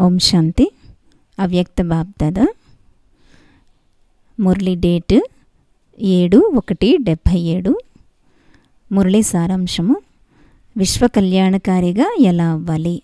ఓం శాంతి అవ్యక్త బాబ్దాద మురళి డేట్ ఏడు ఒకటి డెబ్భై ఏడు మురళి సారాంశము విశ్వ కళ్యాణకారిగా ఎలా అవ్వాలి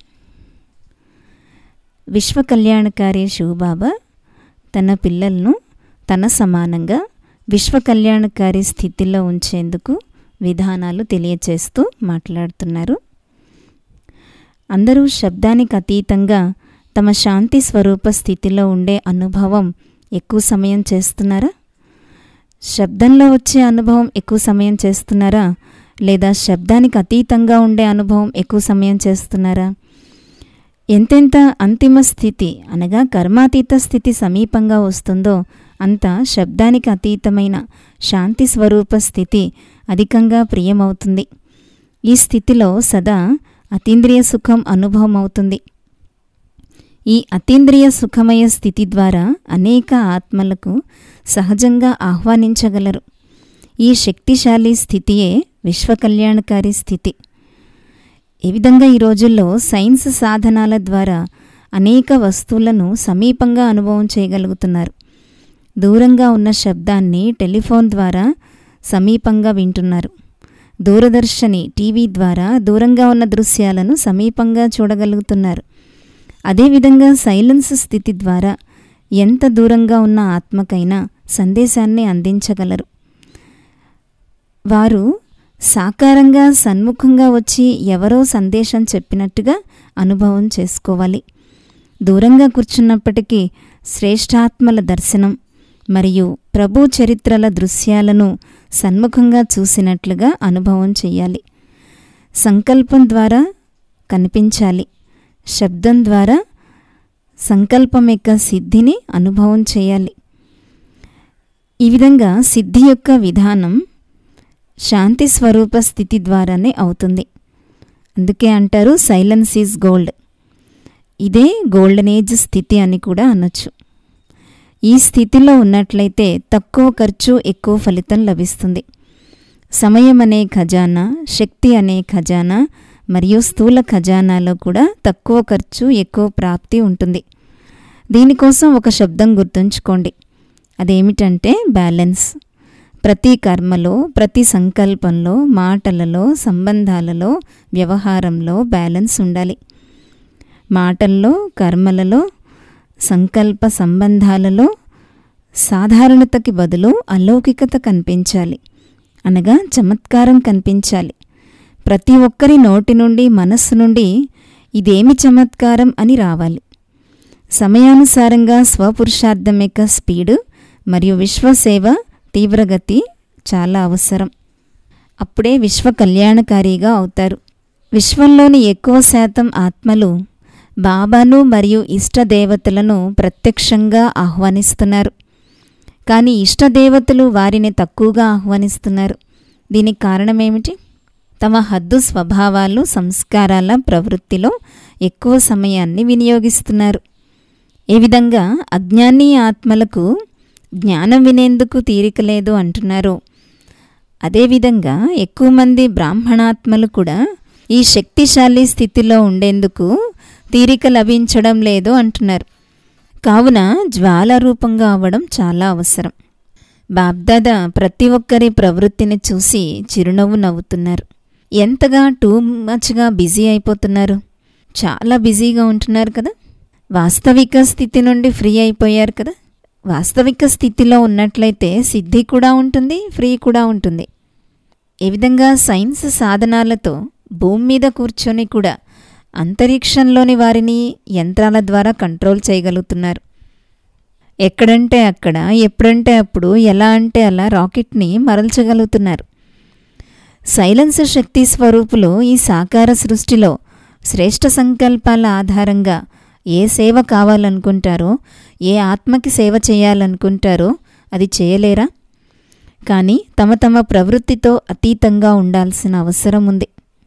విశ్వ కళ్యాణకారి శివబాబా తన పిల్లలను తన సమానంగా విశ్వ కళ్యాణకారి స్థితిలో ఉంచేందుకు విధానాలు తెలియచేస్తూ మాట్లాడుతున్నారు అందరూ శబ్దానికి అతీతంగా తమ శాంతి స్వరూప స్థితిలో ఉండే అనుభవం ఎక్కువ సమయం చేస్తున్నారా శబ్దంలో వచ్చే అనుభవం ఎక్కువ సమయం చేస్తున్నారా లేదా శబ్దానికి అతీతంగా ఉండే అనుభవం ఎక్కువ సమయం చేస్తున్నారా ఎంతెంత అంతిమ స్థితి అనగా కర్మాతీత స్థితి సమీపంగా వస్తుందో అంత శబ్దానికి అతీతమైన శాంతి స్వరూప స్థితి అధికంగా ప్రియమవుతుంది ఈ స్థితిలో సదా అతీంద్రియ సుఖం అనుభవం అవుతుంది ఈ అతీంద్రియ సుఖమయ స్థితి ద్వారా అనేక ఆత్మలకు సహజంగా ఆహ్వానించగలరు ఈ శక్తిశాలి స్థితియే విశ్వ కళ్యాణకారి స్థితి ఈ విధంగా ఈ రోజుల్లో సైన్స్ సాధనాల ద్వారా అనేక వస్తువులను సమీపంగా అనుభవం చేయగలుగుతున్నారు దూరంగా ఉన్న శబ్దాన్ని టెలిఫోన్ ద్వారా సమీపంగా వింటున్నారు దూరదర్శని టీవీ ద్వారా దూరంగా ఉన్న దృశ్యాలను సమీపంగా చూడగలుగుతున్నారు అదేవిధంగా సైలెన్స్ స్థితి ద్వారా ఎంత దూరంగా ఉన్న ఆత్మకైనా సందేశాన్ని అందించగలరు వారు సాకారంగా సన్ముఖంగా వచ్చి ఎవరో సందేశం చెప్పినట్టుగా అనుభవం చేసుకోవాలి దూరంగా కూర్చున్నప్పటికీ శ్రేష్ఠాత్మల దర్శనం మరియు ప్రభు చరిత్రల దృశ్యాలను సన్ముఖంగా చూసినట్లుగా అనుభవం చేయాలి సంకల్పం ద్వారా కనిపించాలి శబ్దం ద్వారా సంకల్పం యొక్క సిద్ధిని అనుభవం చేయాలి ఈ విధంగా సిద్ధి యొక్క విధానం శాంతి స్వరూప స్థితి ద్వారానే అవుతుంది అందుకే అంటారు సైలెన్స్ ఈజ్ గోల్డ్ ఇదే గోల్డెన్ ఏజ్ స్థితి అని కూడా అనొచ్చు ఈ స్థితిలో ఉన్నట్లయితే తక్కువ ఖర్చు ఎక్కువ ఫలితం లభిస్తుంది సమయం అనే ఖజానా శక్తి అనే ఖజానా మరియు స్థూల ఖజానాలో కూడా తక్కువ ఖర్చు ఎక్కువ ప్రాప్తి ఉంటుంది దీనికోసం ఒక శబ్దం గుర్తుంచుకోండి అదేమిటంటే బ్యాలెన్స్ ప్రతి కర్మలో ప్రతి సంకల్పంలో మాటలలో సంబంధాలలో వ్యవహారంలో బ్యాలెన్స్ ఉండాలి మాటల్లో కర్మలలో సంకల్ప సంబంధాలలో సాధారణతకి బదులు అలౌకికత కనిపించాలి అనగా చమత్కారం కనిపించాలి ప్రతి ఒక్కరి నోటి నుండి మనస్సు నుండి ఇదేమి చమత్కారం అని రావాలి సమయానుసారంగా స్వపురుషార్థం యొక్క స్పీడు మరియు విశ్వసేవ తీవ్రగతి చాలా అవసరం అప్పుడే విశ్వ కళ్యాణకారిగా అవుతారు విశ్వంలోని ఎక్కువ శాతం ఆత్మలు బాబాను మరియు ఇష్టదేవతలను ప్రత్యక్షంగా ఆహ్వానిస్తున్నారు కానీ ఇష్టదేవతలు వారిని తక్కువగా ఆహ్వానిస్తున్నారు దీనికి కారణమేమిటి తమ హద్దు స్వభావాలు సంస్కారాల ప్రవృత్తిలో ఎక్కువ సమయాన్ని వినియోగిస్తున్నారు ఏ విధంగా అజ్ఞాని ఆత్మలకు జ్ఞానం వినేందుకు తీరిక లేదు అంటున్నారు అదేవిధంగా ఎక్కువ మంది బ్రాహ్మణాత్మలు కూడా ఈ శక్తిశాలి స్థితిలో ఉండేందుకు తీరిక లభించడం లేదు అంటున్నారు కావున జ్వాల రూపంగా అవ్వడం చాలా అవసరం బాబ్దాద ప్రతి ఒక్కరి ప్రవృత్తిని చూసి చిరునవ్వు నవ్వుతున్నారు ఎంతగా టూ మచ్గా బిజీ అయిపోతున్నారు చాలా బిజీగా ఉంటున్నారు కదా వాస్తవిక స్థితి నుండి ఫ్రీ అయిపోయారు కదా వాస్తవిక స్థితిలో ఉన్నట్లయితే సిద్ధి కూడా ఉంటుంది ఫ్రీ కూడా ఉంటుంది ఏ విధంగా సైన్స్ సాధనాలతో భూమి మీద కూర్చొని కూడా అంతరిక్షంలోని వారిని యంత్రాల ద్వారా కంట్రోల్ చేయగలుగుతున్నారు ఎక్కడంటే అక్కడ ఎప్పుడంటే అప్పుడు ఎలా అంటే అలా రాకెట్ని మరల్చగలుగుతున్నారు సైలెన్స్ శక్తి స్వరూపులు ఈ సాకార సృష్టిలో శ్రేష్ఠ సంకల్పాల ఆధారంగా ఏ సేవ కావాలనుకుంటారో ఏ ఆత్మకి సేవ చేయాలనుకుంటారో అది చేయలేరా కానీ తమ తమ ప్రవృత్తితో అతీతంగా ఉండాల్సిన అవసరం ఉంది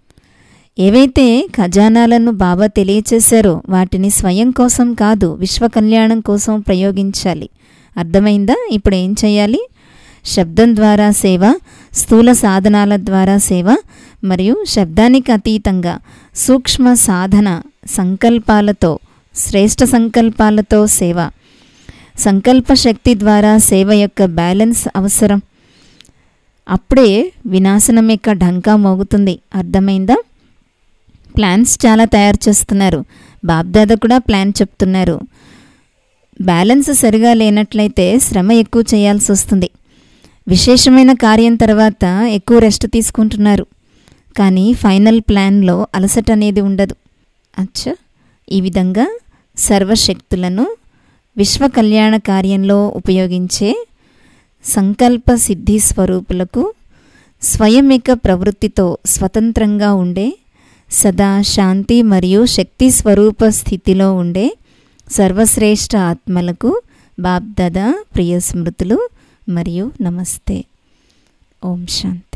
ఏవైతే ఖజానాలను బాబా తెలియచేశారో వాటిని స్వయం కోసం కాదు విశ్వ కళ్యాణం కోసం ప్రయోగించాలి అర్థమైందా ఇప్పుడు ఏం చేయాలి శబ్దం ద్వారా సేవ స్థూల సాధనాల ద్వారా సేవ మరియు శబ్దానికి అతీతంగా సూక్ష్మ సాధన సంకల్పాలతో శ్రేష్ఠ సంకల్పాలతో సేవ సంకల్ప శక్తి ద్వారా సేవ యొక్క బ్యాలెన్స్ అవసరం అప్పుడే వినాశనం యొక్క ఢంకా మోగుతుంది అర్థమైందా ప్లాన్స్ చాలా తయారు చేస్తున్నారు బాబ్దాదా కూడా ప్లాన్ చెప్తున్నారు బ్యాలెన్స్ సరిగా లేనట్లయితే శ్రమ ఎక్కువ చేయాల్సి వస్తుంది విశేషమైన కార్యం తర్వాత ఎక్కువ రెస్ట్ తీసుకుంటున్నారు కానీ ఫైనల్ ప్లాన్లో అలసట అనేది ఉండదు అచ్చా ఈ విధంగా సర్వశక్తులను విశ్వ కళ్యాణ కార్యంలో ఉపయోగించే సంకల్ప సిద్ధి స్వరూపులకు స్వయమిక ప్రవృత్తితో స్వతంత్రంగా ఉండే సదా శాంతి మరియు శక్తి స్వరూప స్థితిలో ఉండే సర్వశ్రేష్ఠ ఆత్మలకు బాబ్దాదా ప్రియ స్మృతులు మరియు నమస్తే ఓం శాంతి